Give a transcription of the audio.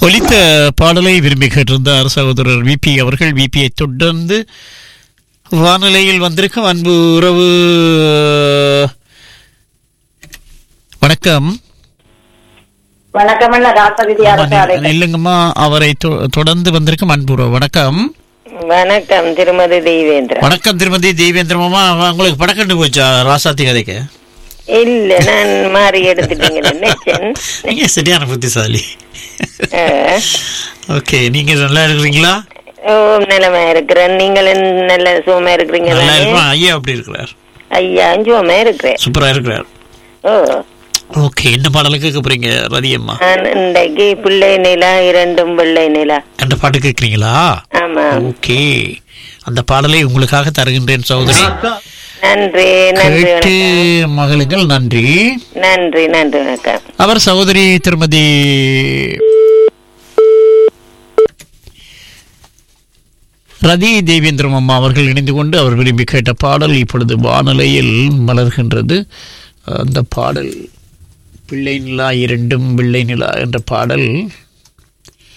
ஒலித்த பாடலை விரும்பி கேட்டிருந்தார் சகோதரர் விபி அவர்கள் விபியை தொடர்ந்து வானிலையில் வந்திருக்கும் அன்பு உறவு வணக்கம் வணக்கம் அண்ணா ராசவிதி அரசு அழைக்கிறேன். இல்லைங்கம்மா அவரை தொ- தொடர்ந்து வந்திருக்கும் அன்பு உறவு வணக்கம் வணக்கம் திருமதி தெய்வேந்திரா வணக்கம் திருமதி தேவேந்திரமாமா உங்களுக்கு படக்கண்டு போச்சா ராசாத்தி கதைக்கு இல்ல நான் மாறி எடுத்துட்டீங்க நினைச்சேன் நீங்க சரியான புத்திசாலி ஆ. ஓகே நீங்க நல்லா இருக்கிறீங்களா ஓ நிலைமை இருக்கிறேன் நீங்கள் நல்ல சுகமா இருக்கிறீங்க நல்லா தானே? இருக்கிறோம் ஐயா அப்படி இருக்கிறார் ஐயா சுகமா இருக்கிறேன் சூப்பரா இருக்கிறார் ஓ ஓகே என்ன பாடலுக்கு கேட்குறீங்க ரதியம்மா நான் இன்றைக்கு பிள்ளை நிலா இரண்டும் பிள்ளை நிலா அந்த பாட்டு கேட்குறீங்களா ஆமா ஓகே அந்த பாடலை உங்களுக்காக தருகின்றேன் சகோதரி நன்றி நன்றி கேட்டு வணக்கம் மகளுங்கள் நன்றி நன்றி நன்றி வணக்கம் அவர் சகோதரி திருமதி ரதி தேவேந்திரம் அம்மா அவர்கள் இணைந்து கொண்டு அவர் விரும்பி கேட்ட பாடல் இப்பொழுது வானலையில் மலர்கின்றது அந்த பாடல் பிள்ளை நிலா இரண்டும் பிள்ளை நிலா என்ற பாடல்